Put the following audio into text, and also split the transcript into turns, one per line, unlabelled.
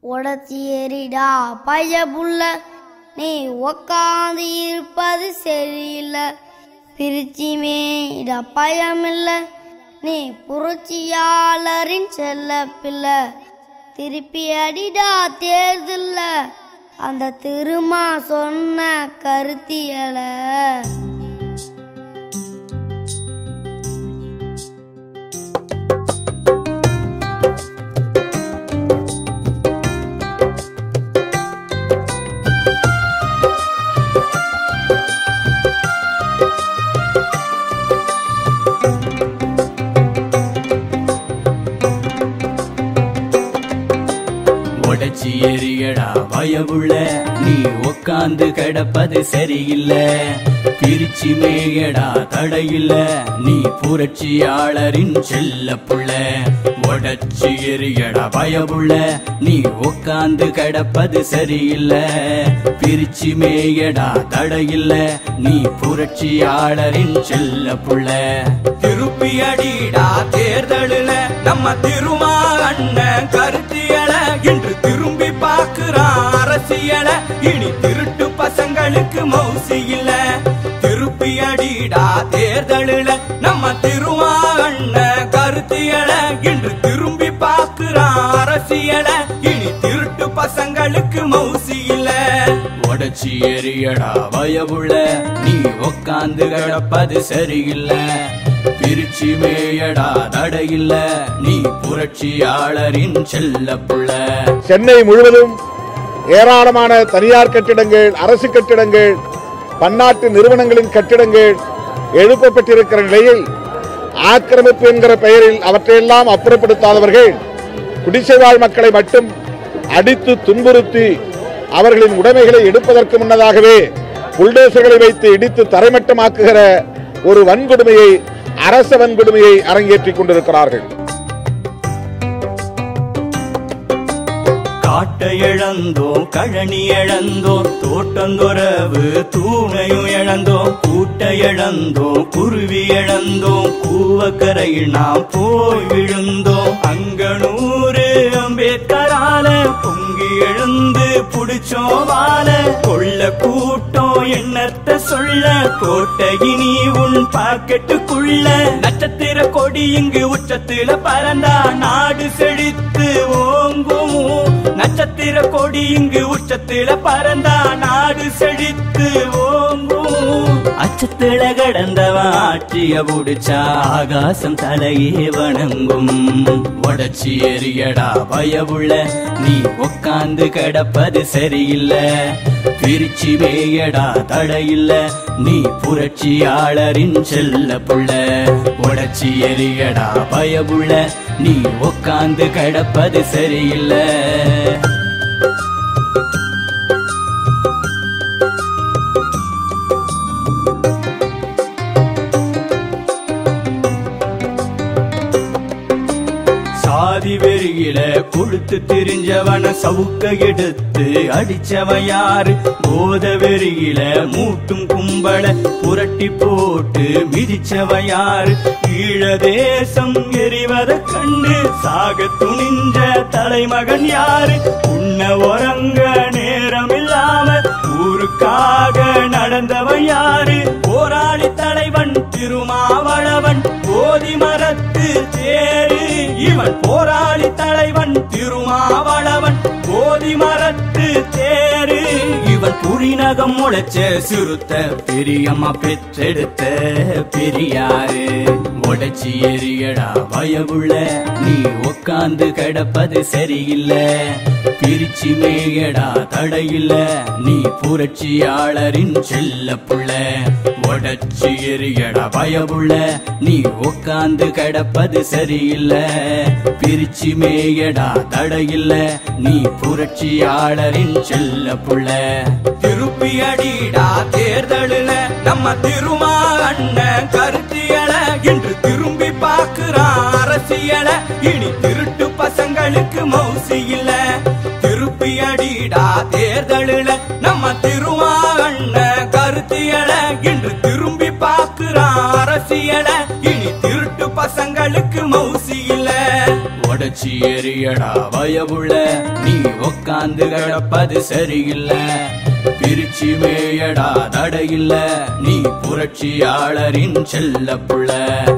உடச்சி எறிடா பையபுள்ள நீ உக்காந்து இருப்பது சரியில்லை பிரிச்சி மேடா பயமில்ல நீ புரட்சியாளரின் செல்ல பிள்ளை திருப்பி அடிடா தேர்தல்ல அந்த திருமா சொன்ன கருத்தியலை
உடைச்சி எரியடா பயவுள்ள நீ உக்காந்து கிடப்பது சரியில்லை பிரிச்சு மேயடா தடையில்ல நீ புரட்சியாளரின் செல்ல புள்ள உடைச்சி எரியடா பயவுள்ள நீ உக்காந்து கிடப்பது சரியில்லை பிரிச்சு மேயடா தடையில்ல நீ புரட்சியாளரின் செல்ல புள்ள திருப்பி அடிடா தேர்தலில் நம்ம திருமா அண்ணன் கருத்தியல இன்று திரும்பி பார்க்கிறான் அரசியல இனி திருட்டு பசங்களுக்கு மௌசி இல்ல திருப்பி அடிடா தேர்தலில் நம்ம திருமா அண்ணன் கருத்தியல இன்று திரும்பி பார்க்கிறான் அரசியல இனி திருட்டு பசங்களுக்கு மௌசி இல்ல உடச்சி எரியடா பயவுள்ள நீ உக்காந்து கிடப்பது சரியில்லை பிரிச்சு மேயடா தடையில்ல நீ புரட்சியாளரின் செல்ல புள்ள
சென்னை முழுவதும் ஏராளமான தனியார் கட்டிடங்கள் அரசு கட்டிடங்கள் பன்னாட்டு நிறுவனங்களின் கட்டிடங்கள் எழுப்பப்பட்டிருக்கிற நிலையில் ஆக்கிரமிப்பு என்கிற பெயரில் அவற்றையெல்லாம் அப்புறப்படுத்தாதவர்கள் குடிசை வாழ் மக்களை மட்டும் அடித்து துன்புறுத்தி அவர்களின் உடைமைகளை எடுப்பதற்கு முன்னதாகவே புல்டோசர்களை வைத்து இடித்து தரைமட்டமாக்குகிற ஒரு வன்கொடுமையை அரச வன்கொடுமையை அரங்கேற்றிக் கொண்டிருக்கிறார்கள்
காட்டை இழந்தோம் கழனி இழந்தோம் தோட்டந்தொரவு தூணையும் இழந்தோம் கூட்டை இழந்தோம் குருவி இழந்தோம் கூவக்கரையில் நாம் போய் விழுந்தோம் அங்கனூரு அம்பேத்கரால பொங்கி எழுந்து புடிச்சோம் வாழ கொள்ள கூட்டம் என்னத்த சொல்ல கோட்டையினி உன் பாக்கெட்டுக்குள்ள நட்சத்திர கொடி இங்கு உச்சத்தில பறந்தா நாடு செழித்து ஓங்கும் நட்சத்திர கொடி இங்கு உச்சத்தில பறந்தா நாடு செழித்து ஓங்கும் அச்சத்தில கடந்தவன் ஆட்சிய புடிச்சா ஆகாசம் தலையே வணங்கும் உடச்சி எரியடா பயவுள்ள நீ உக்காந்து கிடப்பது சரியில்லை பிரிச்சு மேயடா தடையில்ல நீ புரட்சியாளரின் செல்ல புள்ள உடச்சி எரியடா பயவுள்ள நீ உக்காந்து கிடப்பது சரியில்லை சாதி வெறியில கொடுத்து திரிஞ்சவன சவுக்க எடுத்து அடிச்சவன் யாரு போத வெறியில மூட்டும் கும்பல புரட்டி போட்டு மிதிச்சவன் யாரு ஈழ தேசம் எரிவத கண்டு சாக துணிஞ்ச தலைமகன் யாரு உன்ன உறங்க நேரம் இல்லாம ஊருக்காக நடந்தவன் யாரு போராளி தலைவன் திருமாவளவன் போதி மரத்து தேரு இவன் போராளி தலைவன் திருமாவளவன் போதி மரத்து தேரு இவன் புரிநகம் முளைச்ச சிறுத்த பெரியம்மா பெற்றெடுத்த பெரியாரு உடைச்சி எரியடா பயவுள்ள நீ உக்காந்து கிடப்பது சரியில்லை பிரிச்சு மேயடா தடையில்ல நீ புரட்சியாளரின் செல்ல புள்ள உடச்சி எரியடா பயவுள்ள நீ உக்காந்து கிடப்பது சரியில்லை பிரிச்சு மேயடா தடையில்ல நீ புரட்சியாளரின் செல்ல புள்ள திருப்பி அடிடா தேர்தலில் நம்ம திருமா அண்ணன் கருத்தியல இன்று திரும்பி பார்க்கிறான் அரசியல இனி திருட்டு பசங்களுக்கு மௌசி இல்ல திருப்பி அடிடா தேர்தலில் நம்ம திருமா அண்ணன் கருத்தியல இன்று திரும்பி பார்க்கிறான் அரசியல இனி திருட்டு பசங்களுக்கு மௌசி இல்ல உடச்சி உடச்சி எரியடா பயவுள்ள நீ உக்காந்து கிடப்பது சரியில்லை பிரிச்சு மேயடா தடையில்ல நீ புரட்சியாளரின் செல்ல புள்ள